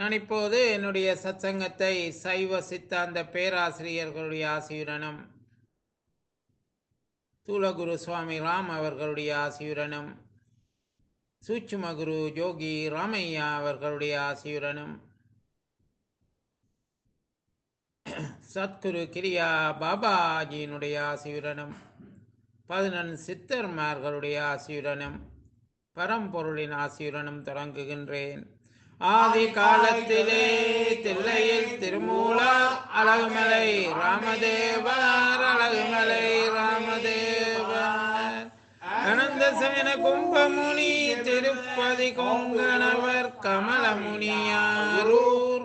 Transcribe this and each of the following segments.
நான் இப்போது என்னுடைய சத்சங்கத்தை சைவ சித்தாந்த பேராசிரியர்களுடைய ஆசியுடனும் தூலகுரு சுவாமி ராம் அவர்களுடைய ஆசியுடனும் சூட்சுமகுரு யோகி ராமையா அவர்களுடைய ஆசியுடனும் சத்குரு கிரியா பாபாஜியினுடைய ஆசியுடனும் பதினெண் சித்தர்மார்களுடைய ஆசியுடனும் பரம்பொருளின் ஆசியுடனும் தொடங்குகின்றேன் ஆதி காலத்திலே தில்லையில் திருமூலர் அழகுமலை ராமதேவர் அழகுமலை ராமதேவர் அனந்த சயன கும்பமுனி திருப்பதி கொங்கணவர் கமலமுனியாரூர்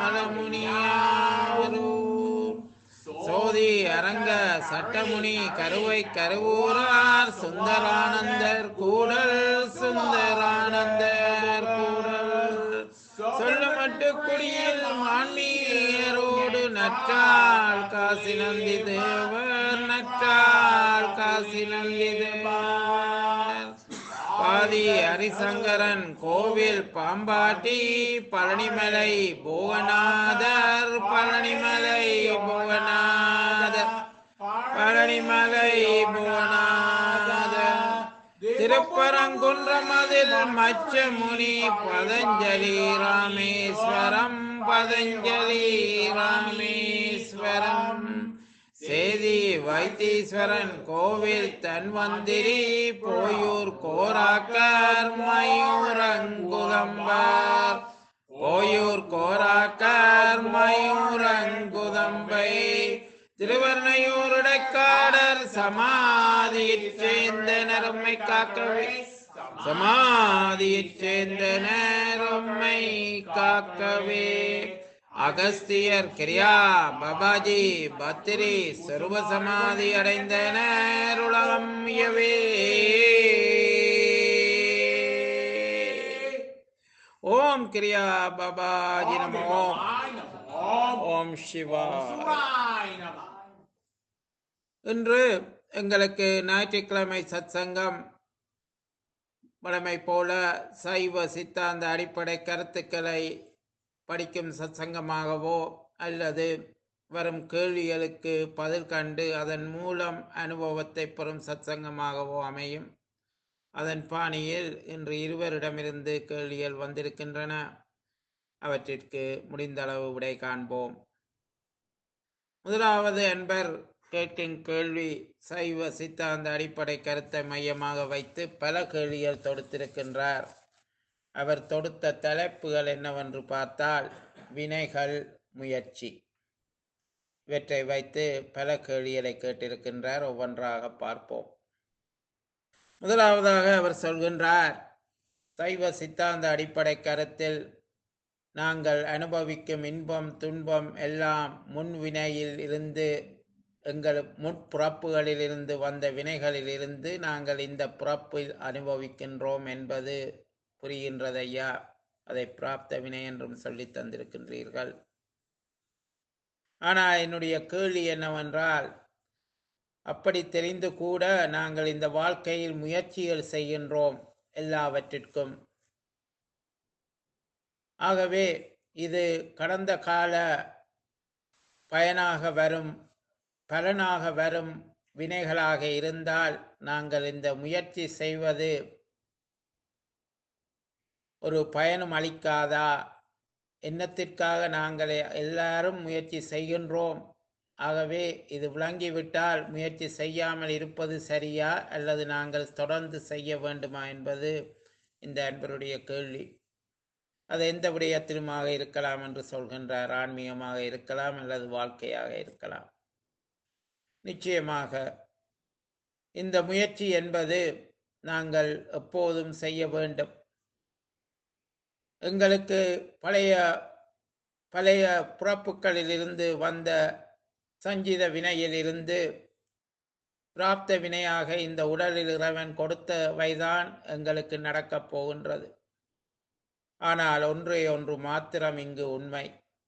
கமலமுனியாரூர் சோதி அரங்க சட்டமுனி கருவை கருவூரார் சுந்தரானந்தர் கூடல் சுந்தரானந்தர் கூடல் சொல்லமட்டு குடியில் மான்மீரோடு நற்றால் காசி நந்தி தேவர் நற்றால் காசி நந்தி தேவர் பாதி ஹரிசங்கரன் கோவில் பாம்பாட்டி பழனிமலை புவனாதர் பழனிமலை புவனாதர் பழனிமலை புவனாதர் திருப்பரங்குன்றமதில் மச்சமுனி பதஞ்சலி ராமேஸ்வரம் பதஞ்சலி ராமேஸ்வரம் சேதி வைத்தீஸ்வரன் கோவில் தன்வந்திரி போயூர் கோராக்கர் மயூரங்குதம்பர் போயூர் கோராக்கர் மயூரங்குதம்பை திருவர்ணையூருடைக்காடர் சமாதியைச் சேர்ந்த நரம்மை காக்கவே சமாதியைச் சேர்ந்த நேரம்மை காக்கவே அகஸ்தியர் கிரியா பபாஜி பத்திரி சர்வ சமாதி அடைந்தனர் உலகம் இயவே ஓம் கிரியா பபாஜி நமோ ஓம் சிவா இன்று எங்களுக்கு ஞாயிற்றுக்கிழமை சத்சங்கம் வழமை போல சைவ சித்தாந்த அடிப்படை கருத்துக்களை படிக்கும் சத்சங்கமாகவோ அல்லது வரும் கேள்விகளுக்கு பதில் கண்டு அதன் மூலம் அனுபவத்தை பெறும் சத்சங்கமாகவோ அமையும் அதன் பாணியில் இன்று இருவரிடமிருந்து கேள்விகள் வந்திருக்கின்றன அவற்றிற்கு முடிந்த அளவு விடை காண்போம் முதலாவது அன்பர் கேட்கும் கேள்வி சைவ சித்தாந்த அடிப்படை கருத்தை மையமாக வைத்து பல கேள்விகள் தொடுத்திருக்கின்றார் அவர் தொடுத்த தலைப்புகள் என்னவென்று பார்த்தால் வினைகள் முயற்சி இவற்றை வைத்து பல கேள்விகளை கேட்டிருக்கின்றார் ஒவ்வொன்றாக பார்ப்போம் முதலாவதாக அவர் சொல்கின்றார் சைவ சித்தாந்த அடிப்படை கருத்தில் நாங்கள் அனுபவிக்கும் இன்பம் துன்பம் எல்லாம் முன்வினையில் இருந்து எங்கள் முற்பிறப்புகளில் இருந்து வந்த வினைகளில் இருந்து நாங்கள் இந்த பிறப்பில் அனுபவிக்கின்றோம் என்பது புரிகின்றதையா அதை பிராப்த வினை என்றும் சொல்லி தந்திருக்கின்றீர்கள் ஆனால் என்னுடைய கேள்வி என்னவென்றால் அப்படி தெரிந்து கூட நாங்கள் இந்த வாழ்க்கையில் முயற்சிகள் செய்கின்றோம் எல்லாவற்றிற்கும் ஆகவே இது கடந்த கால பயனாக வரும் பலனாக வரும் வினைகளாக இருந்தால் நாங்கள் இந்த முயற்சி செய்வது ஒரு பயனும் அளிக்காதா என்னத்திற்காக நாங்கள் எல்லாரும் முயற்சி செய்கின்றோம் ஆகவே இது விளங்கிவிட்டால் முயற்சி செய்யாமல் இருப்பது சரியா அல்லது நாங்கள் தொடர்ந்து செய்ய வேண்டுமா என்பது இந்த அன்பருடைய கேள்வி அது எந்த விடயத்திலுமாக இருக்கலாம் என்று சொல்கின்றார் ஆன்மீகமாக இருக்கலாம் அல்லது வாழ்க்கையாக இருக்கலாம் நிச்சயமாக இந்த முயற்சி என்பது நாங்கள் எப்போதும் செய்ய வேண்டும் எங்களுக்கு பழைய பழைய பிறப்புகளிலிருந்து வந்த சஞ்சித வினையிலிருந்து பிராப்த வினையாக இந்த உடலில் இறைவன் கொடுத்தவைதான் எங்களுக்கு நடக்கப் போகின்றது ஆனால் ஒன்றே ஒன்று மாத்திரம் இங்கு உண்மை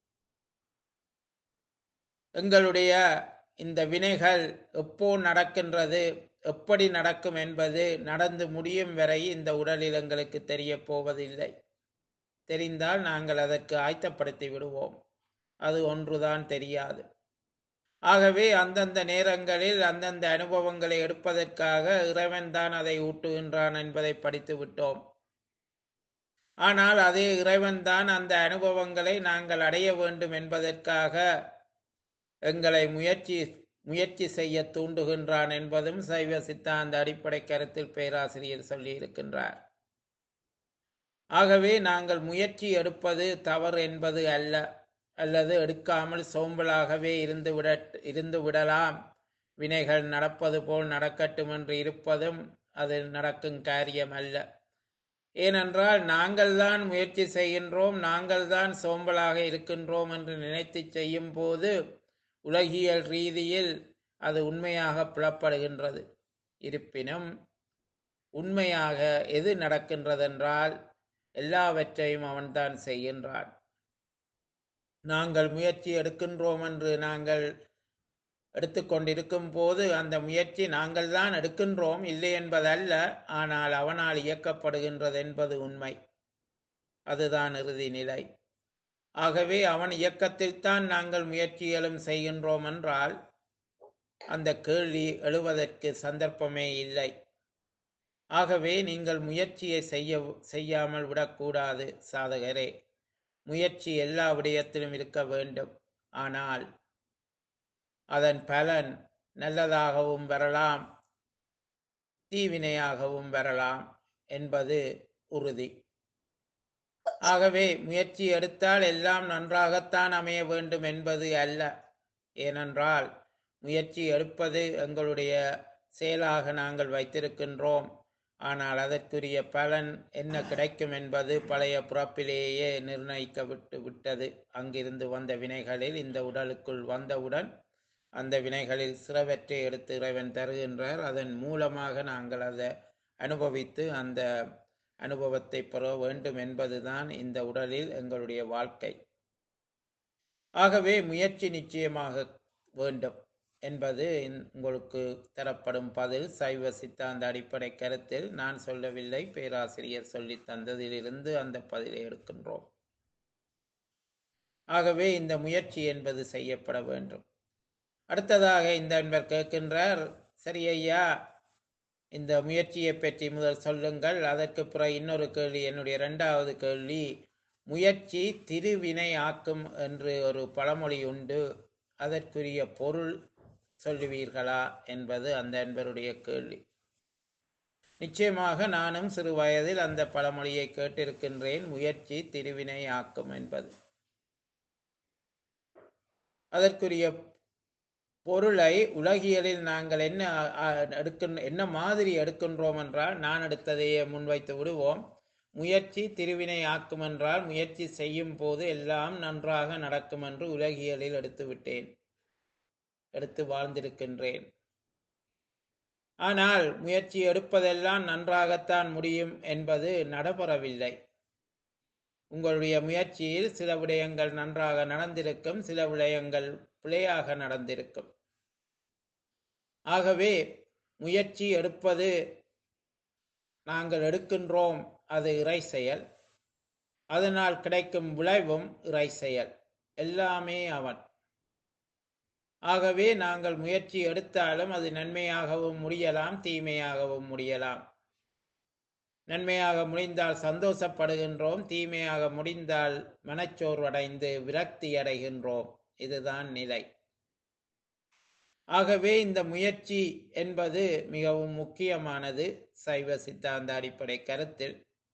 எங்களுடைய இந்த வினைகள் எப்போ நடக்கின்றது எப்படி நடக்கும் என்பது நடந்து முடியும் வரை இந்த உடலில் எங்களுக்கு தெரிய போவதில்லை தெரிந்தால் நாங்கள் அதற்கு ஆயத்தப்படுத்தி விடுவோம் அது ஒன்றுதான் தெரியாது ஆகவே அந்தந்த நேரங்களில் அந்தந்த அனுபவங்களை எடுப்பதற்காக இறைவன் தான் அதை ஊட்டுகின்றான் என்பதை படித்து விட்டோம் ஆனால் அதே இறைவன் தான் அந்த அனுபவங்களை நாங்கள் அடைய வேண்டும் என்பதற்காக எங்களை முயற்சி முயற்சி செய்ய தூண்டுகின்றான் என்பதும் சைவ சித்தாந்த அடிப்படை கருத்தில் பேராசிரியர் சொல்லியிருக்கின்றார் ஆகவே நாங்கள் முயற்சி எடுப்பது தவறு என்பது அல்ல அல்லது எடுக்காமல் சோம்பலாகவே இருந்து விட இருந்து விடலாம் வினைகள் நடப்பது போல் நடக்கட்டும் என்று இருப்பதும் அது நடக்கும் காரியம் அல்ல ஏனென்றால் நாங்கள் தான் முயற்சி செய்கின்றோம் நாங்கள் தான் சோம்பலாக இருக்கின்றோம் என்று நினைத்து செய்யும் போது உலகியல் ரீதியில் அது உண்மையாக புலப்படுகின்றது இருப்பினும் உண்மையாக எது நடக்கின்றதென்றால் எல்லாவற்றையும் அவன்தான் செய்கின்றான் நாங்கள் முயற்சி எடுக்கின்றோம் என்று நாங்கள் எடுத்துக்கொண்டிருக்கும் போது அந்த முயற்சி நாங்கள் தான் எடுக்கின்றோம் இல்லை என்பதல்ல ஆனால் அவனால் இயக்கப்படுகின்றது என்பது உண்மை அதுதான் இறுதி நிலை ஆகவே அவன் இயக்கத்தில் தான் நாங்கள் முயற்சிகளும் செய்கின்றோம் என்றால் அந்த கேள்வி எழுவதற்கு சந்தர்ப்பமே இல்லை ஆகவே நீங்கள் முயற்சியை செய்ய செய்யாமல் விடக்கூடாது சாதகரே முயற்சி எல்லா விடயத்திலும் இருக்க வேண்டும் ஆனால் அதன் பலன் நல்லதாகவும் வரலாம் தீவினையாகவும் வரலாம் என்பது உறுதி ஆகவே முயற்சி எடுத்தால் எல்லாம் நன்றாகத்தான் அமைய வேண்டும் என்பது அல்ல ஏனென்றால் முயற்சி எடுப்பது எங்களுடைய செயலாக நாங்கள் வைத்திருக்கின்றோம் ஆனால் அதற்குரிய பலன் என்ன கிடைக்கும் என்பது பழைய பிறப்பிலேயே நிர்ணயிக்க விட்டு விட்டது அங்கிருந்து வந்த வினைகளில் இந்த உடலுக்குள் வந்தவுடன் அந்த வினைகளில் சிலவற்றை எடுத்து இறைவன் தருகின்றார் அதன் மூலமாக நாங்கள் அதை அனுபவித்து அந்த அனுபவத்தை பெற வேண்டும் என்பதுதான் இந்த உடலில் எங்களுடைய வாழ்க்கை ஆகவே முயற்சி நிச்சயமாக வேண்டும் என்பது உங்களுக்கு தரப்படும் பதில் சைவ சித்தாந்த அடிப்படை கருத்தில் நான் சொல்லவில்லை பேராசிரியர் சொல்லி தந்ததிலிருந்து அந்த பதிலை எடுக்கின்றோம் ஆகவே இந்த முயற்சி என்பது செய்யப்பட வேண்டும் அடுத்ததாக இந்த அன்பர் கேட்கின்றார் சரி ஐயா இந்த முயற்சியை பற்றி முதல் சொல்லுங்கள் அதற்கு பிறகு இன்னொரு கேள்வி என்னுடைய இரண்டாவது கேள்வி முயற்சி திருவினை ஆக்கும் என்று ஒரு பழமொழி உண்டு அதற்குரிய பொருள் சொல்லுவீர்களா என்பது அந்த அன்பருடைய கேள்வி நிச்சயமாக நானும் சிறு வயதில் அந்த பழமொழியை கேட்டிருக்கின்றேன் முயற்சி திருவினை ஆக்கும் என்பது அதற்குரிய பொருளை உலகியலில் நாங்கள் என்ன எடுக்கின்ற என்ன மாதிரி எடுக்கின்றோம் என்றால் நான் எடுத்ததையே முன்வைத்து விடுவோம் முயற்சி திருவினை ஆக்கும் என்றால் முயற்சி செய்யும் போது எல்லாம் நன்றாக நடக்கும் என்று உலகியலில் எடுத்து விட்டேன் எடுத்து வாழ்ந்திருக்கின்றேன் ஆனால் முயற்சி எடுப்பதெல்லாம் நன்றாகத்தான் முடியும் என்பது நடைபெறவில்லை உங்களுடைய முயற்சியில் சில விடயங்கள் நன்றாக நடந்திருக்கும் சில விடயங்கள் பிழையாக நடந்திருக்கும் ஆகவே முயற்சி எடுப்பது நாங்கள் எடுக்கின்றோம் அது இறை செயல் அதனால் கிடைக்கும் விளைவும் இறை செயல் எல்லாமே அவன் ஆகவே நாங்கள் முயற்சி எடுத்தாலும் அது நன்மையாகவும் முடியலாம் தீமையாகவும் முடியலாம் நன்மையாக முடிந்தால் சந்தோஷப்படுகின்றோம் தீமையாக முடிந்தால் மனச்சோர்வடைந்து விரக்தி அடைகின்றோம் இதுதான் நிலை ஆகவே இந்த முயற்சி என்பது மிகவும் முக்கியமானது சைவ சித்தாந்த அடிப்படை கருத்தில்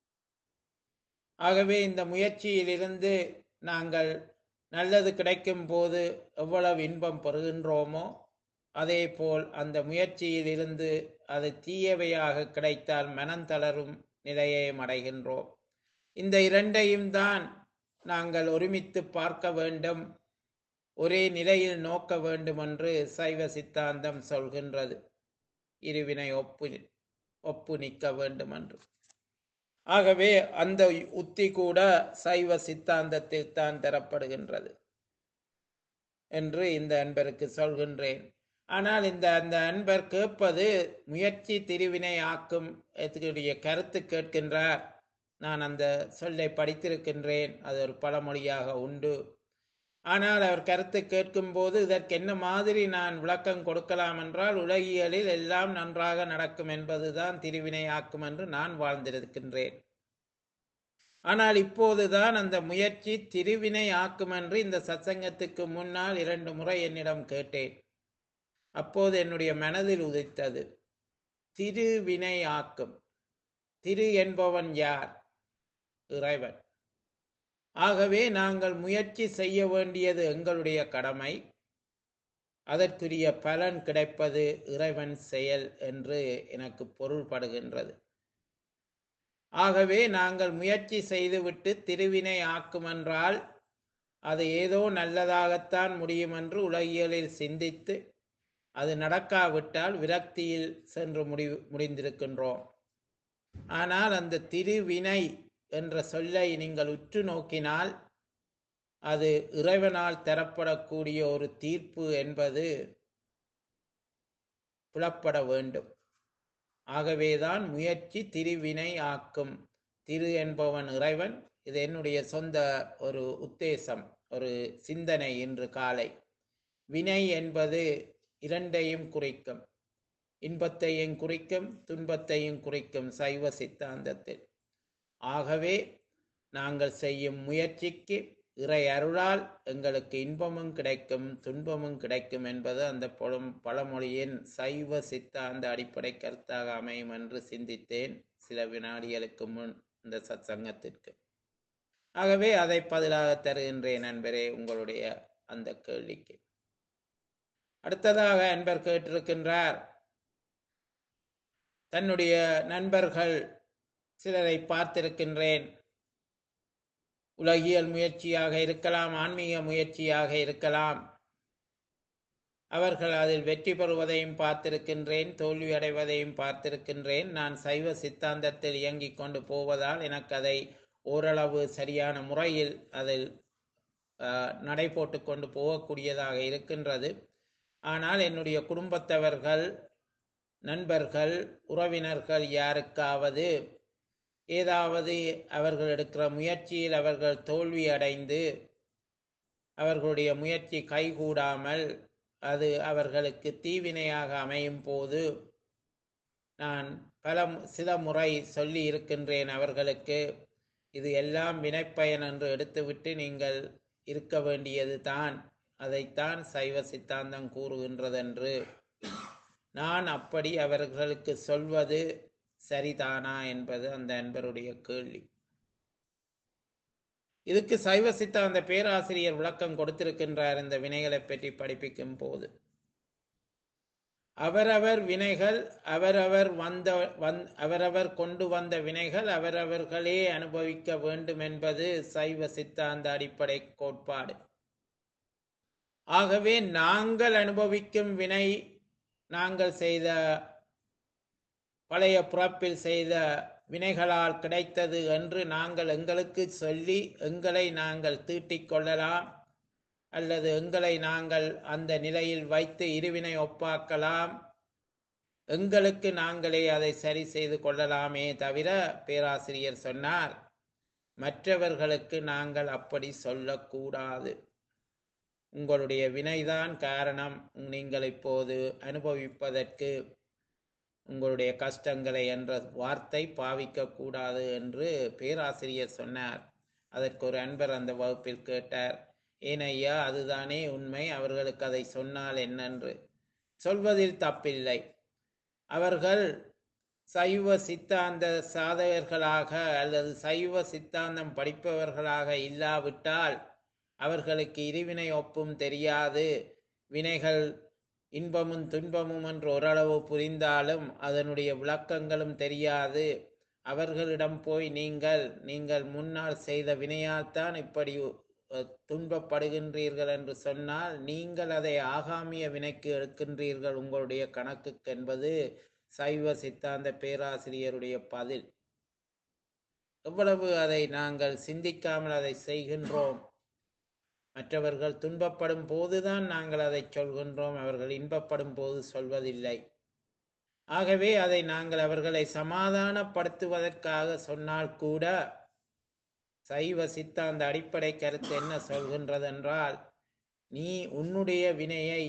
ஆகவே இந்த முயற்சியிலிருந்து நாங்கள் நல்லது கிடைக்கும் போது எவ்வளவு இன்பம் பெறுகின்றோமோ அதே போல் அந்த முயற்சியில் இருந்து அது தீயவையாக கிடைத்தால் மனம் தளரும் நிலையையும் அடைகின்றோம் இந்த இரண்டையும் தான் நாங்கள் ஒருமித்து பார்க்க வேண்டும் ஒரே நிலையில் நோக்க வேண்டும் என்று சைவ சித்தாந்தம் சொல்கின்றது இருவினை ஒப்பு ஒப்பு நிற்க வேண்டும் என்று ஆகவே அந்த உத்தி கூட சைவ சித்தாந்தத்தில் தான் தரப்படுகின்றது என்று இந்த அன்பருக்கு சொல்கின்றேன் ஆனால் இந்த அந்த அன்பர் கேட்பது முயற்சி திருவினை ஆக்கும் இதனுடைய கருத்து கேட்கின்றார் நான் அந்த சொல்லை படித்திருக்கின்றேன் அது ஒரு பழமொழியாக உண்டு ஆனால் அவர் கருத்து கேட்கும்போது இதற்கு என்ன மாதிரி நான் விளக்கம் கொடுக்கலாம் என்றால் உலகியலில் எல்லாம் நன்றாக நடக்கும் என்பதுதான் திருவினையாக்கும் என்று நான் வாழ்ந்திருக்கின்றேன் ஆனால் இப்போதுதான் அந்த முயற்சி திருவினை ஆக்கும் என்று இந்த சத்சங்கத்துக்கு முன்னால் இரண்டு முறை என்னிடம் கேட்டேன் அப்போது என்னுடைய மனதில் உதித்தது திருவினை ஆக்கும் திரு என்பவன் யார் இறைவன் ஆகவே நாங்கள் முயற்சி செய்ய வேண்டியது எங்களுடைய கடமை அதற்குரிய பலன் கிடைப்பது இறைவன் செயல் என்று எனக்கு பொருள்படுகின்றது ஆகவே நாங்கள் முயற்சி செய்துவிட்டு திருவினை ஆக்குமென்றால் அது ஏதோ நல்லதாகத்தான் முடியும் என்று உலகியலில் சிந்தித்து அது நடக்காவிட்டால் விரக்தியில் சென்று முடி முடிந்திருக்கின்றோம் ஆனால் அந்த திருவினை என்ற சொல்லை நீங்கள் உற்று நோக்கினால் அது இறைவனால் தரப்படக்கூடிய ஒரு தீர்ப்பு என்பது புலப்பட வேண்டும் ஆகவேதான் முயற்சி திருவினை ஆக்கும் திரு என்பவன் இறைவன் இது என்னுடைய சொந்த ஒரு உத்தேசம் ஒரு சிந்தனை இன்று காலை வினை என்பது இரண்டையும் குறிக்கும் இன்பத்தையும் குறிக்கும் துன்பத்தையும் குறிக்கும் சைவ சித்தாந்தத்தில் ஆகவே நாங்கள் செய்யும் முயற்சிக்கு இறை அருளால் எங்களுக்கு இன்பமும் கிடைக்கும் துன்பமும் கிடைக்கும் என்பது அந்த பழம் பழமொழியின் சைவ சித்தாந்த அடிப்படை கருத்தாக அமையும் என்று சிந்தித்தேன் சில வினாடிகளுக்கு முன் இந்த சத்சங்கத்திற்கு ஆகவே அதை பதிலாக தருகின்றேன் நண்பரே உங்களுடைய அந்த கேள்விக்கு அடுத்ததாக அன்பர் கேட்டிருக்கின்றார் தன்னுடைய நண்பர்கள் சிலரை பார்த்திருக்கின்றேன் உலகியல் முயற்சியாக இருக்கலாம் ஆன்மீக முயற்சியாக இருக்கலாம் அவர்கள் அதில் வெற்றி பெறுவதையும் பார்த்திருக்கின்றேன் தோல்வி அடைவதையும் பார்த்திருக்கின்றேன் நான் சைவ சித்தாந்தத்தில் இயங்கிக் கொண்டு போவதால் எனக்கு அதை ஓரளவு சரியான முறையில் அதில் நடை போட்டு கொண்டு போகக்கூடியதாக இருக்கின்றது ஆனால் என்னுடைய குடும்பத்தவர்கள் நண்பர்கள் உறவினர்கள் யாருக்காவது ஏதாவது அவர்கள் எடுக்கிற முயற்சியில் அவர்கள் தோல்வி அடைந்து அவர்களுடைய முயற்சி கைகூடாமல் அது அவர்களுக்கு தீவினையாக அமையும் போது நான் பல சில முறை சொல்லி இருக்கின்றேன் அவர்களுக்கு இது எல்லாம் வினைப்பயன் என்று எடுத்துவிட்டு நீங்கள் இருக்க வேண்டியது தான் அதைத்தான் சைவ சித்தாந்தம் கூறுகின்றதென்று நான் அப்படி அவர்களுக்கு சொல்வது சரிதானா என்பது அந்த அன்பருடைய கேள்வி இதுக்கு சைவ சித்தாந்த பேராசிரியர் விளக்கம் கொடுத்திருக்கின்றார் இந்த வினைகளை பற்றி படிப்பிக்கும் போது அவரவர் வினைகள் அவரவர் வந்த வந் அவரவர் கொண்டு வந்த வினைகள் அவரவர்களே அனுபவிக்க வேண்டும் என்பது சைவ சித்தாந்த அடிப்படை கோட்பாடு ஆகவே நாங்கள் அனுபவிக்கும் வினை நாங்கள் செய்த பழைய பிறப்பில் செய்த வினைகளால் கிடைத்தது என்று நாங்கள் எங்களுக்கு சொல்லி எங்களை நாங்கள் தீட்டிக் கொள்ளலாம் அல்லது எங்களை நாங்கள் அந்த நிலையில் வைத்து இருவினை ஒப்பாக்கலாம் எங்களுக்கு நாங்களே அதை சரி செய்து கொள்ளலாமே தவிர பேராசிரியர் சொன்னார் மற்றவர்களுக்கு நாங்கள் அப்படி சொல்லக்கூடாது உங்களுடைய வினைதான் காரணம் நீங்கள் இப்போது அனுபவிப்பதற்கு உங்களுடைய கஷ்டங்களை என்ற வார்த்தை பாவிக்க கூடாது என்று பேராசிரியர் சொன்னார் அதற்கு ஒரு அன்பர் அந்த வகுப்பில் கேட்டார் ஏனையா அதுதானே உண்மை அவர்களுக்கு அதை சொன்னால் என்னென்று சொல்வதில் தப்பில்லை அவர்கள் சைவ சித்தாந்த சாதகர்களாக அல்லது சைவ சித்தாந்தம் படிப்பவர்களாக இல்லாவிட்டால் அவர்களுக்கு இருவினை ஒப்பும் தெரியாது வினைகள் இன்பமும் துன்பமும் என்று ஓரளவு புரிந்தாலும் அதனுடைய விளக்கங்களும் தெரியாது அவர்களிடம் போய் நீங்கள் நீங்கள் முன்னால் செய்த வினையால்தான் இப்படி துன்பப்படுகின்றீர்கள் என்று சொன்னால் நீங்கள் அதை ஆகாமிய வினைக்கு எடுக்கின்றீர்கள் உங்களுடைய கணக்குக்கு என்பது சைவ சித்தாந்த பேராசிரியருடைய பதில் எவ்வளவு அதை நாங்கள் சிந்திக்காமல் அதை செய்கின்றோம் மற்றவர்கள் துன்பப்படும் போதுதான் நாங்கள் அதை சொல்கின்றோம் அவர்கள் இன்பப்படும் போது சொல்வதில்லை ஆகவே அதை நாங்கள் அவர்களை சமாதானப்படுத்துவதற்காக சொன்னால் கூட சைவ சித்தாந்த அடிப்படை கருத்து என்ன சொல்கின்றது என்றால் நீ உன்னுடைய வினையை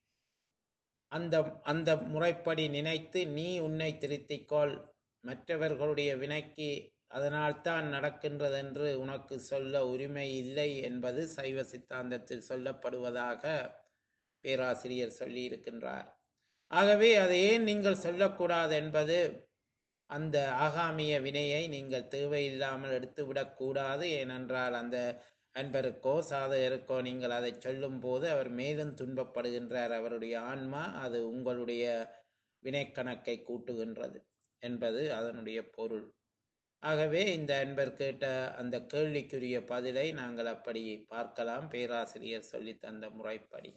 அந்த அந்த முறைப்படி நினைத்து நீ உன்னை திருத்திக் கொள் மற்றவர்களுடைய வினைக்கு அதனால்தான் நடக்கின்றது என்று உனக்கு சொல்ல உரிமை இல்லை என்பது சைவ சித்தாந்தத்தில் சொல்லப்படுவதாக பேராசிரியர் சொல்லி இருக்கின்றார் ஆகவே அதை ஏன் நீங்கள் சொல்லக்கூடாது என்பது அந்த ஆகாமிய வினையை நீங்கள் தேவையில்லாமல் எடுத்துவிடக் கூடாது ஏனென்றால் அந்த அன்பருக்கோ சாதகருக்கோ நீங்கள் அதை சொல்லும் போது அவர் மேலும் துன்பப்படுகின்றார் அவருடைய ஆன்மா அது உங்களுடைய வினைக்கணக்கை கூட்டுகின்றது என்பது அதனுடைய பொருள் ஆகவே இந்த அன்பர் கேட்ட அந்த கேள்விக்குரிய பதிலை நாங்கள் அப்படி பார்க்கலாம் பேராசிரியர் சொல்லி தந்த முறைப்படி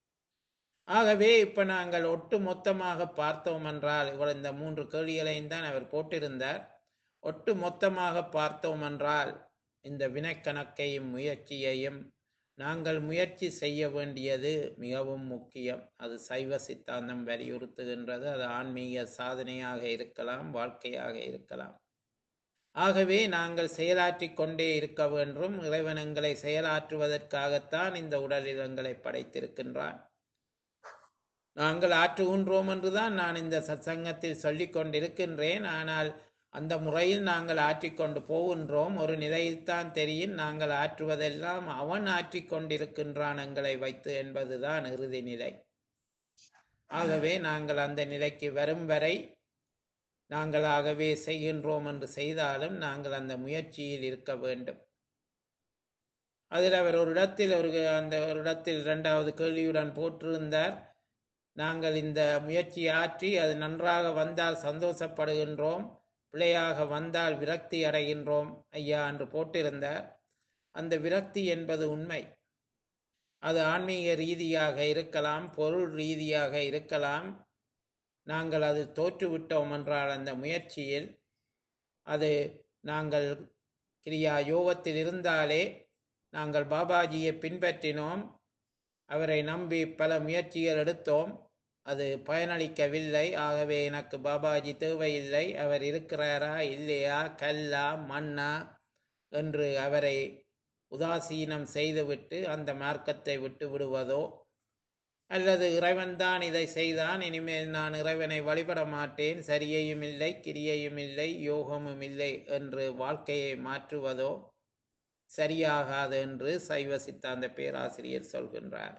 ஆகவே இப்ப நாங்கள் ஒட்டு மொத்தமாக பார்த்தோம் என்றால் இவ்வளவு இந்த மூன்று கேள்விகளையும் தான் அவர் போட்டிருந்தார் ஒட்டு மொத்தமாக பார்த்தோம் என்றால் இந்த வினைக்கணக்கையும் முயற்சியையும் நாங்கள் முயற்சி செய்ய வேண்டியது மிகவும் முக்கியம் அது சைவ சித்தாந்தம் வலியுறுத்துகின்றது அது ஆன்மீக சாதனையாக இருக்கலாம் வாழ்க்கையாக இருக்கலாம் ஆகவே நாங்கள் செயலாற்றிக் கொண்டே இருக்க வேண்டும் இறைவன் எங்களை செயலாற்றுவதற்காகத்தான் இந்த உடலில் எங்களை படைத்திருக்கின்றான் நாங்கள் ஆற்றுகின்றோம் என்றுதான் நான் இந்த சத்சங்கத்தில் சொல்லிக் கொண்டிருக்கின்றேன் ஆனால் அந்த முறையில் நாங்கள் ஆற்றிக்கொண்டு போகின்றோம் ஒரு நிலையில்தான் தெரியும் நாங்கள் ஆற்றுவதெல்லாம் அவன் ஆற்றிக் கொண்டிருக்கின்றான் எங்களை வைத்து என்பதுதான் இறுதி நிலை ஆகவே நாங்கள் அந்த நிலைக்கு வரும் வரை நாங்களாகவே செய்கின்றோம் என்று செய்தாலும் நாங்கள் அந்த முயற்சியில் இருக்க வேண்டும் அதில் அவர் ஒரு இடத்தில் ஒரு அந்த ஒரு இடத்தில் இரண்டாவது கேள்வியுடன் போட்டிருந்தார் நாங்கள் இந்த முயற்சி ஆற்றி அது நன்றாக வந்தால் சந்தோஷப்படுகின்றோம் பிழையாக வந்தால் விரக்தி அடைகின்றோம் ஐயா என்று போட்டிருந்தார் அந்த விரக்தி என்பது உண்மை அது ஆன்மீக ரீதியாக இருக்கலாம் பொருள் ரீதியாக இருக்கலாம் நாங்கள் அது தோற்றுவிட்டோம் என்றால் அந்த முயற்சியில் அது நாங்கள் கிரியா யோகத்தில் இருந்தாலே நாங்கள் பாபாஜியை பின்பற்றினோம் அவரை நம்பி பல முயற்சிகள் எடுத்தோம் அது பயனளிக்கவில்லை ஆகவே எனக்கு பாபாஜி தேவையில்லை அவர் இருக்கிறாரா இல்லையா கல்லா மண்ணா என்று அவரை உதாசீனம் செய்துவிட்டு அந்த மார்க்கத்தை விட்டு விடுவதோ அல்லது இறைவன்தான் இதை செய்தான் இனிமேல் நான் இறைவனை வழிபட மாட்டேன் சரியையும் இல்லை கிரியையும் இல்லை யோகமும் இல்லை என்று வாழ்க்கையை மாற்றுவதோ சரியாகாது என்று சைவ சித்தாந்த பேராசிரியர் சொல்கின்றார்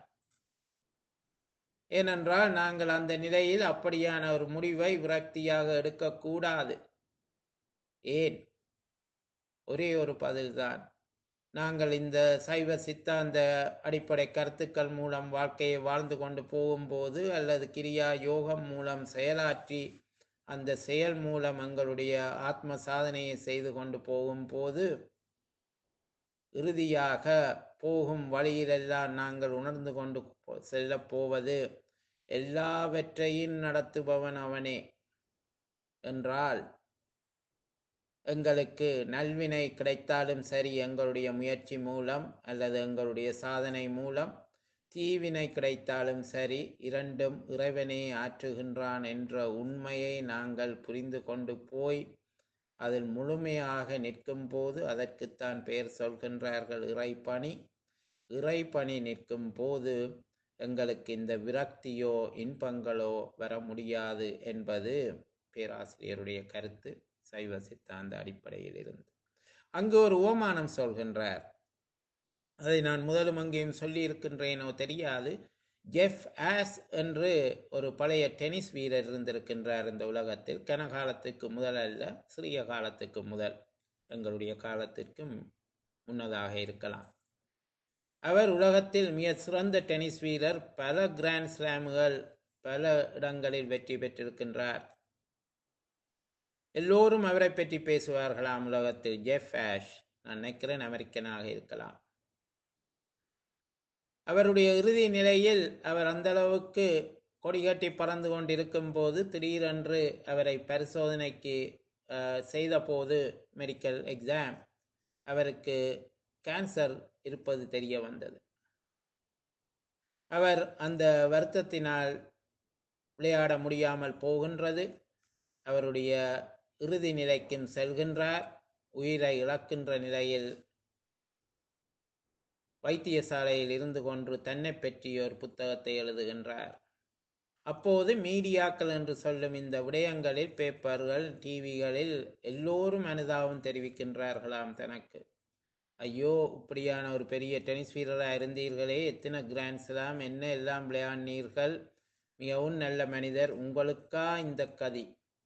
ஏனென்றால் நாங்கள் அந்த நிலையில் அப்படியான ஒரு முடிவை விரக்தியாக எடுக்கக்கூடாது ஏன் ஒரே ஒரு பதில்தான் நாங்கள் இந்த சைவ சித்தாந்த அடிப்படை கருத்துக்கள் மூலம் வாழ்க்கையை வாழ்ந்து கொண்டு போகும்போது அல்லது கிரியா யோகம் மூலம் செயலாற்றி அந்த செயல் மூலம் எங்களுடைய ஆத்ம சாதனையை செய்து கொண்டு போகும்போது இறுதியாக போகும் வழியிலெல்லாம் நாங்கள் உணர்ந்து கொண்டு செல்ல போவது எல்லாவற்றையும் நடத்துபவன் அவனே என்றால் எங்களுக்கு நல்வினை கிடைத்தாலும் சரி எங்களுடைய முயற்சி மூலம் அல்லது எங்களுடைய சாதனை மூலம் தீவினை கிடைத்தாலும் சரி இரண்டும் இறைவனே ஆற்றுகின்றான் என்ற உண்மையை நாங்கள் புரிந்து கொண்டு போய் அதில் முழுமையாக நிற்கும் போது அதற்குத்தான் பெயர் சொல்கின்றார்கள் இறைப்பணி இறைப்பணி நிற்கும் போது எங்களுக்கு இந்த விரக்தியோ இன்பங்களோ வர முடியாது என்பது பேராசிரியருடைய கருத்து சைவ சித்தாந்த அடிப்படையில் இருந்து அங்கு ஒரு ஓமானம் சொல்கின்றார் அதை நான் முதலும் அங்கேயும் சொல்லி இருக்கின்றேனோ தெரியாது ஜெஃப் ஆஸ் என்று ஒரு பழைய டென்னிஸ் வீரர் இருந்திருக்கின்றார் இந்த உலகத்தில் கனகாலத்துக்கு முதல் அல்ல சிறிய காலத்துக்கு முதல் எங்களுடைய காலத்திற்கு முன்னதாக இருக்கலாம் அவர் உலகத்தில் மிக சிறந்த டென்னிஸ் வீரர் பல கிராண்ட் ஸ்லாமுகள் பல இடங்களில் வெற்றி பெற்றிருக்கின்றார் எல்லோரும் அவரை பற்றி பேசுவார்களாம் உலகத்தில் ஜெஃப் ஆஷ் நான் நினைக்கிறேன் அமெரிக்கனாக இருக்கலாம் அவருடைய இறுதி நிலையில் அவர் அந்த அளவுக்கு கொடிகட்டி பறந்து கொண்டிருக்கும் போது திடீரென்று அவரை பரிசோதனைக்கு செய்த போது மெடிக்கல் எக்ஸாம் அவருக்கு கேன்சர் இருப்பது தெரிய வந்தது அவர் அந்த வருத்தத்தினால் விளையாட முடியாமல் போகின்றது அவருடைய இறுதி நிலைக்கும் செல்கின்றார் உயிரை இழக்கின்ற நிலையில் வைத்தியசாலையில் இருந்து கொண்டு தன்னை பற்றிய ஒரு புத்தகத்தை எழுதுகின்றார் அப்போது மீடியாக்கள் என்று சொல்லும் இந்த விடயங்களில் பேப்பர்கள் டிவிகளில் எல்லோரும் அனுதாபம் தெரிவிக்கின்றார்களாம் தனக்கு ஐயோ இப்படியான ஒரு பெரிய டென்னிஸ் வீரராக இருந்தீர்களே எத்தனை கிராண்ட் ஸ்லாம் என்ன எல்லாம் விளையாடினீர்கள் மிகவும் நல்ல மனிதர் உங்களுக்கா இந்த கதி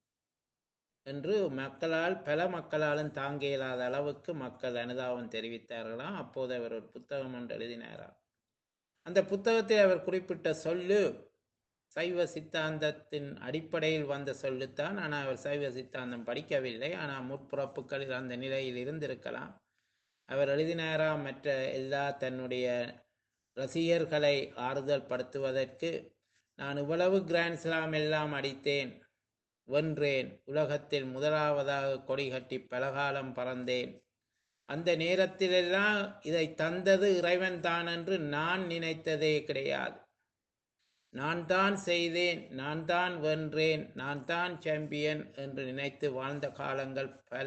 என்று மக்களால் பல மக்களாலும் தாங்க இயலாத அளவுக்கு மக்கள் அனுதாபம் தெரிவித்தார்களாம் அப்போது அவர் ஒரு புத்தகம் ஒன்று எழுதினாராம் அந்த புத்தகத்தில் அவர் குறிப்பிட்ட சொல்லு சைவ சித்தாந்தத்தின் அடிப்படையில் வந்த சொல்லுத்தான் ஆனால் அவர் சைவ சித்தாந்தம் படிக்கவில்லை ஆனால் முற்புறப்புகளில் அந்த நிலையில் இருந்திருக்கலாம் அவர் எழுதினாராம் மற்ற எல்லா தன்னுடைய ரசிகர்களை ஆறுதல் படுத்துவதற்கு நான் இவ்வளவு கிராண்ட் ஸ்லாம் எல்லாம் அடித்தேன் வென்றேன் உலகத்தில் முதலாவதாக கொடி கட்டி பலகாலம் பறந்தேன் அந்த நேரத்திலெல்லாம் இதை தந்தது இறைவன் தான் என்று நான் நினைத்ததே கிடையாது நான் தான் செய்தேன் நான் தான் வென்றேன் நான் தான் சாம்பியன் என்று நினைத்து வாழ்ந்த காலங்கள் பல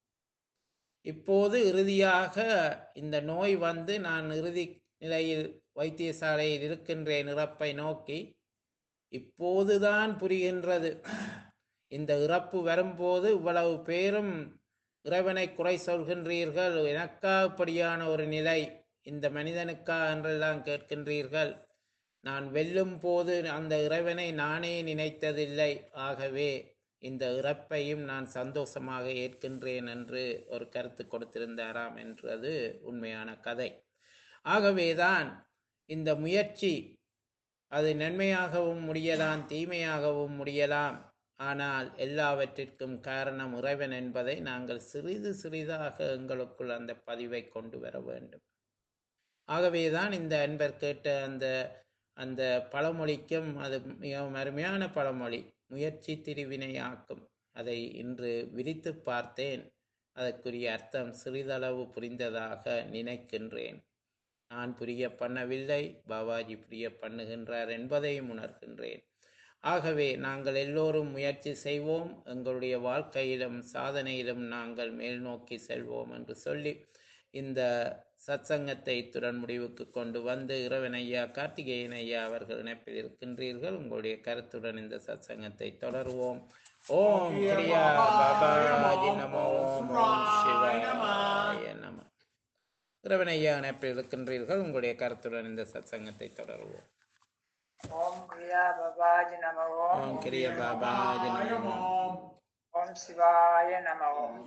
இப்போது இறுதியாக இந்த நோய் வந்து நான் இறுதி நிலையில் வைத்தியசாலையில் இருக்கின்றேன் இறப்பை நோக்கி இப்போதுதான் புரிகின்றது இந்த இறப்பு வரும்போது இவ்வளவு பேரும் இறைவனை குறை சொல்கின்றீர்கள் எனக்கா இப்படியான ஒரு நிலை இந்த மனிதனுக்கா என்றெல்லாம் கேட்கின்றீர்கள் நான் வெல்லும் போது அந்த இறைவனை நானே நினைத்ததில்லை ஆகவே இந்த இறப்பையும் நான் சந்தோஷமாக ஏற்கின்றேன் என்று ஒரு கருத்து கொடுத்திருந்தாராம் என்றது உண்மையான கதை ஆகவேதான் இந்த முயற்சி அது நன்மையாகவும் முடியலாம் தீமையாகவும் முடியலாம் ஆனால் எல்லாவற்றிற்கும் காரணம் இறைவன் என்பதை நாங்கள் சிறிது சிறிதாக எங்களுக்குள் அந்த பதிவை கொண்டு வர வேண்டும் ஆகவேதான் இந்த அன்பர் கேட்ட அந்த அந்த பழமொழிக்கும் அது மிகவும் அருமையான பழமொழி முயற்சி திருவினையாக்கும் அதை இன்று விரித்து பார்த்தேன் அதற்குரிய அர்த்தம் சிறிதளவு புரிந்ததாக நினைக்கின்றேன் நான் புரிய பண்ணவில்லை பாபாஜி புரிய பண்ணுகின்றார் என்பதையும் உணர்கின்றேன் ஆகவே நாங்கள் எல்லோரும் முயற்சி செய்வோம் எங்களுடைய வாழ்க்கையிலும் சாதனையிலும் நாங்கள் மேல் நோக்கி செல்வோம் என்று சொல்லி இந்த சத்சங்கத்தை இத்துடன் முடிவுக்கு கொண்டு வந்து இறைவன் ஐயா கார்த்திகேயன் ஐயா அவர்கள் இணைப்பில் இருக்கின்றீர்கள் உங்களுடைய கருத்துடன் இந்த சத்சங்கத்தை தொடருவோம் ஓம் கிரியா பாபாஜி நமோ ஓம் ஓம் சிவாய நம இறைவன் ஐயா இணைப்பில் இருக்கின்றீர்கள் உங்களுடைய கருத்துடன் இந்த சத்சங்கத்தை தொடருவோம் ஓம் கிரியா பபாஜி நம ஓம் ஓம் கிரிய பாபாஜி நமோ ஓம் சிவாய நம ஓம்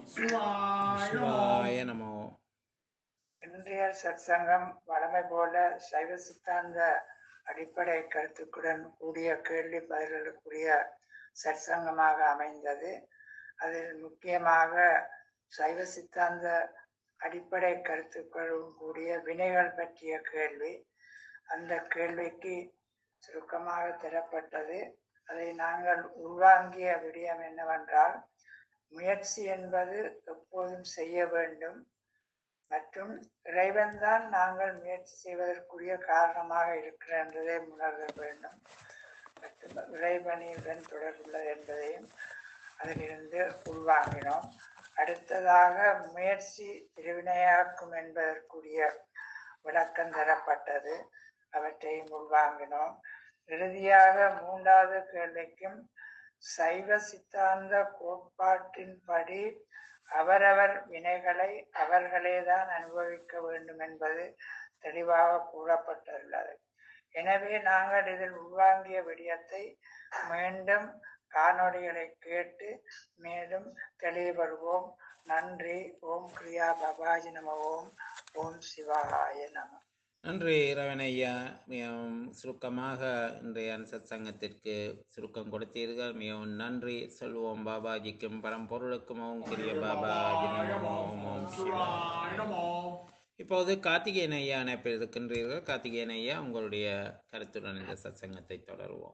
சிவாய நமோ இன்றைய சத்சங்கம் வழமை போல சைவ சித்தாந்த அடிப்படை கருத்துக்களுடன் கூடிய கேள்வி பதில்களுக்குரிய சத்சங்கமாக அமைந்தது அதில் முக்கியமாக சைவ சித்தாந்த அடிப்படை கருத்துக்களுடன் கூடிய வினைகள் பற்றிய கேள்வி அந்த கேள்விக்கு சுருக்கமாக தரப்பட்டது அதை நாங்கள் உள்வாங்கிய விடயம் என்னவென்றால் முயற்சி என்பது எப்போதும் செய்ய வேண்டும் மற்றும் இறைவன்தான் நாங்கள் முயற்சி செய்வதற்குரிய காரணமாக இருக்கிற என்பதை உணர வேண்டும் மற்றும் இறைவனியுடன் தொடர்புள்ளது என்பதையும் அதிலிருந்து உள்வாங்கினோம் அடுத்ததாக முயற்சி திருவினையாக்கும் என்பதற்குரிய விளக்கம் தரப்பட்டது அவற்றையும் உள்வாங்கினோம் இறுதியாக மூன்றாவது கேள்விக்கும் சைவ சித்தாந்த கோட்பாட்டின்படி அவரவர் வினைகளை அவர்களேதான் அனுபவிக்க வேண்டும் என்பது தெளிவாக கூறப்பட்டுள்ளது எனவே நாங்கள் இதில் உள்வாங்கிய விடயத்தை மீண்டும் காணொளிகளை கேட்டு மேலும் தெளிவுபடுவோம் நன்றி ஓம் கிரியா பபாஜி நம ஓம் ஓம் சிவாய நம நன்றி இறைவன் ஐயா மிகவும் சுருக்கமாக இன்றைய அன்சத் சங்கத்திற்கு சுருக்கம் கொடுத்தீர்கள் மிகவும் நன்றி சொல்வோம் பாபாஜிக்கும் பரம்பொருளுக்கும் ஓம் கிரிய பாபாஜி நமோ ஓம் ஓம் சிவாய நமோ. இப்போது கார்த்திகேயன் ஐயா இணைப்பில் இருக்கின்றீர்கள் கார்த்திகேயன் ஐயா உங்களுடைய கருத்துடன் இந்த சத்சங்கத்தை தொடருவோம்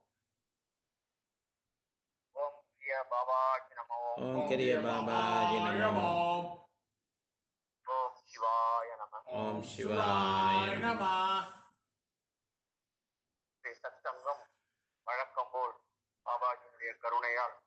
ஓம் கிரியா பாபாஜி நமோ ஓம் கிரிய பாபாஜி நமோ ஓம் சிவாய நம ஓம் சிவாய நமோ. ஸ்ரீ சத்சங்கம் வழக்கம் போல் பாபாஜியுடைய கருணையால்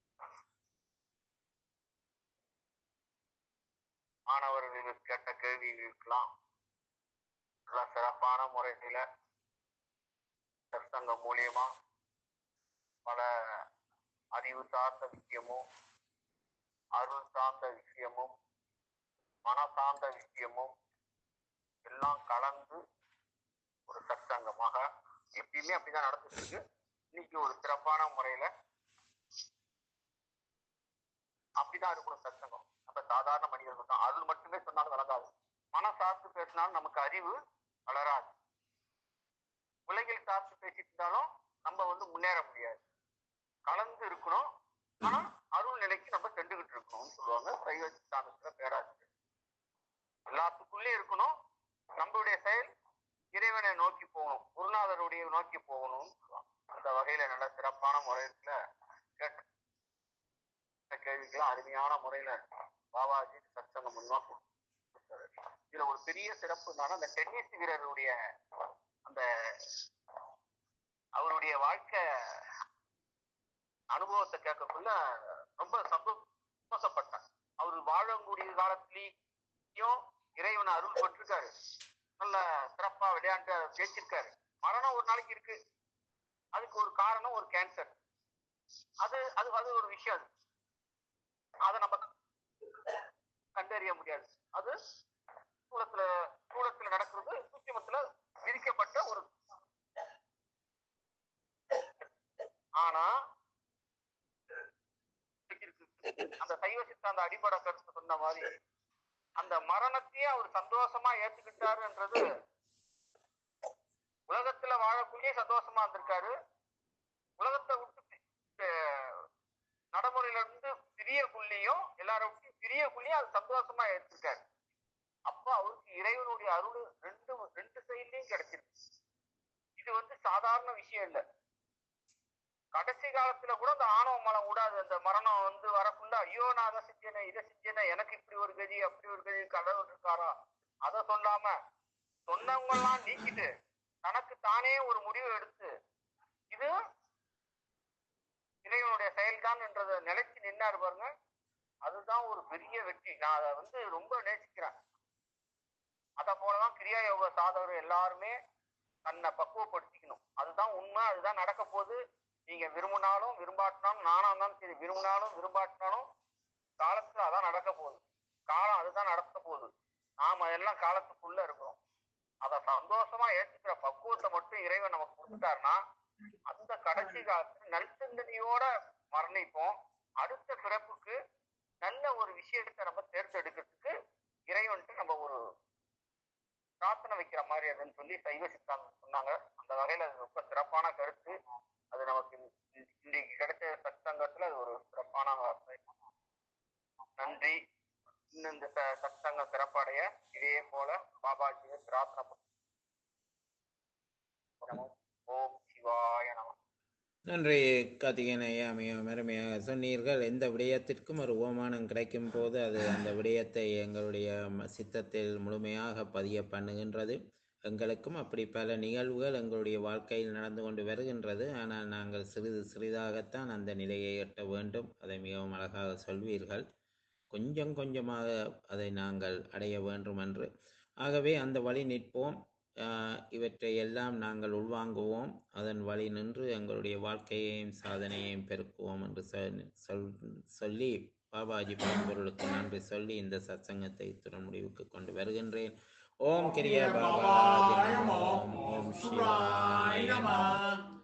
மாணவர்களுக்கு கேட்ட கேள்விகளுக்கெல்லாம் நல்ல சிறப்பான முறையில சத்சங்கம் மூலியமா பல அறிவு சார்ந்த விஷயமும் அருள் சார்ந்த விஷயமும் மன சார்ந்த விஷயமும் எல்லாம் கலந்து ஒரு சத்சங்கமாக எப்பயுமே அப்படிதான் நடந்துட்டு இருக்கு இன்னைக்கு ஒரு சிறப்பான முறையில அப்படிதான் இருக்கணும் சத்சங்கம் நம்ம சாதாரண மனிதர்கள் தான் அருள் மட்டுமே சொன்னாலும் வளராது மன சார்ந்து பேசினாலும் நமக்கு அறிவு வளராது உலகில் சார்ந்து பேசிட்டு இருந்தாலும் நம்ம வந்து முன்னேற முடியாது கலந்து இருக்கணும் ஆனா அருள் நிலைக்கு நம்ம சென்றுகிட்டு இருக்கணும்னு சொல்லுவாங்க சைவ சித்தாந்தத்துல பேராசிரியர் எல்லாத்துக்குள்ளேயும் இருக்கணும் நம்மளுடைய செயல் இறைவனை நோக்கி போகணும் குருநாதருடைய நோக்கி போகணும்னு சொல்லுவாங்க அந்த வகையில நல்ல சிறப்பான முறையில கேட்ட கேள்விக்கெல்லாம் அருமையான முறையில பாபாஜி சத்சங்கம் மூலமா கொடுத்தாரு. இதுல ஒரு பெரிய சிறப்பு என்னன்னா அந்த டென்னிஸ் வீரருடைய அந்த அவருடைய வாழ்க்கை அனுபவத்தை கேட்கக்குள்ள ரொம்ப சந்தோஷப்பட்டேன் அவர் வாழக்கூடிய காலத்திலயும் இறைவனை அருள் பட்டிருக்காரு நல்ல சிறப்பா விளையாண்டு ஜெயிச்சிருக்காரு மரணம் ஒரு நாளைக்கு இருக்கு அதுக்கு ஒரு காரணம் ஒரு கேன்சர் அது அது அது ஒரு விஷயம் அது அதை நம்ம கண்டறிய முடியாது அது சூழத்துல சூழத்துல நடக்கிறது சூட்சமத்துல விதிக்கப்பட்ட ஒரு ஆனா அந்த சைவ சித்தாந்த அடிப்படை கருத்து சொன்ன மாதிரி அந்த மரணத்தையே அவர் சந்தோஷமா ஏத்துக்கிட்டாருன்றது உலகத்துல வாழக்கூடிய சந்தோஷமா இருந்திருக்காரு உலகத்தை விட்டு அஹ், நடைமுறையில இருந்து பிரியக்குள்ளேயும் எல்லாரும் விட்டு பிரியக்குள்ளேயும் அது சந்தோஷமா ஏற்றிருக்காரு அப்ப அவருக்கு இறைவனுடைய அருள் ரெண்டு ரெண்டு சைட்லயும் கிடைச்சிருக்கு இது வந்து சாதாரண விஷயம் இல்ல கடைசி காலத்துல கூட அந்த ஆணவ மலம் கூடாது அந்த மரணம் வந்து வரக்குள்ள ஐயோ நான் அதை செஞ்சேனே இதை செஞ்சேனே எனக்கு இப்படி ஒரு கதி அப்படி ஒரு கதி கடவுள் இருக்காரா அதை சொல்லாம சொன்னவங்க எல்லாம் நீக்கிட்டு தனக்கு தானே ஒரு முடிவு எடுத்து இது இறைவனுடைய செயல்தான் என்றதை நிலைச்சு நின்னாரு பாருங்க அதுதான் ஒரு பெரிய வெற்றி நான் அதை வந்து ரொம்ப நேசிக்கிறேன் அத போலதான் கிரியா யோக சாதகர் எல்லாருமே தன்னை பக்குவப்படுத்திக்கணும் அதுதான் உண்மை அதுதான் நடக்க போகுது நீங்க விரும்பினாலும் விரும்பாட்டினாலும் நானா இருந்தாலும் சரி விரும்பினாலும் விரும்பாட்டினாலும் காலத்துல அதான் நடக்க போகுது காலம் அதுதான் நடக்க போகுது நாம எல்லாம் காலத்துக்குள்ள இருக்கிறோம் அத சந்தோஷமா ஏத்துக்கிற பக்குவத்தை மட்டும் இறைவன் நமக்கு கொடுத்துட்டாருன்னா அந்த கடைசி காலத்துல நல்சிந்தனையோட மரணிப்போம் அடுத்த பிறப்புக்கு நல்ல ஒரு விஷயத்தை நம்ம தேர்ந்தெடுக்கிறதுக்கு இறைவன்ட்டு நம்ம ஒரு பிரார்த்தனை வைக்கிற மாதிரி அதுன்னு சொல்லி சைவ சித்தாந்தம் சொன்னாங்க அந்த வகையில அது ரொம்ப சிறப்பான கருத்து அது நமக்கு இன்~ இன்னைக்கு கிடைச்ச சத்சங்கத்துல அது ஒரு சிறப்பான வார்த்தை நன்றி இன்னும் இந்த ச- சத்சங்கம் சிறப்படைய இதே போல பாபாஜியை பிரார்த்தனை பண்ணுவோம் ஓம் சிவாய நம நன்றி கார்த்திகேயன் ஐயா மிக அருமையாக சொன்னீர்கள் எந்த விடயத்திற்கும் ஒரு ஓமானம் கிடைக்கும் போது அது அந்த விடயத்தை எங்களுடைய ம- சித்தத்தில் முழுமையாக பதிய பண்ணுகின்றது எங்களுக்கும் அப்படி பல நிகழ்வுகள் எங்களுடைய வாழ்க்கையில் நடந்து கொண்டு வருகின்றது ஆனால் நாங்கள் சிறிது சிறிதாகத்தான் அந்த நிலையை எட்ட வேண்டும் அதை மிகவும் அழகாக சொல்வீர்கள் கொஞ்சம் கொஞ்சமாக அதை நாங்கள் அடைய வேண்டும் என்று ஆகவே அந்த வழி நிற்போம் ஆஹ் இவற்றை எல்லாம் நாங்கள் உள்வாங்குவோம் அதன் வழி நின்று எங்களுடைய வாழ்க்கையையும் சாதனையையும் பெருக்குவோம் என்று சொல்- சொல் சொல்லி பாபாஜி பரம்பொருளுக்கு நன்றி சொல்லி இந்த சத்சங்கத்தை இத்துடன் முடிவுக்கு கொண்டு வருகின்றேன் ஓம் கிரிய பாபாஜி நமோ ஓம் சிவாய நமோ